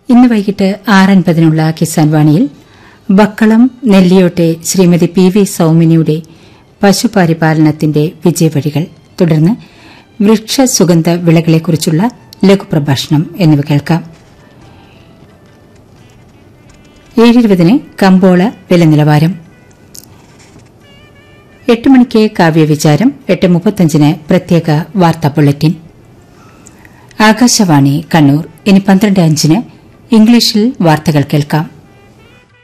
ഇന്ന് വൈകിട്ട് ആറൻപതിനുള്ള കിസാൻ വാണിയിൽ ബക്കളം നെല്ലിയോട്ടെ ശ്രീമതി പി വി സൌമിനിയുടെ പശുപരിപാലനത്തിന്റെ വിജയവഴികൾ തുടർന്ന് വൃക്ഷ സുഗന്ധ വിളകളെക്കുറിച്ചുള്ള ലഘുപ്രഭാഷണം എന്നിവ കേൾക്കാം ഏഴിരുപതിന് കമ്പോള വില നിലവാരം എട്ട് മണിക്ക് കാവ്യവിചാരം എട്ട് മുപ്പത്തഞ്ചിന് പ്രത്യേക വാർത്താ ബുള്ളറ്റിൻ ആകാശവാണി കണ്ണൂർ ഇനി പന്ത്രണ്ട് അഞ്ചിന് ഇംഗ്ലീഷിൽ വാർത്തകൾ കേൾക്കാം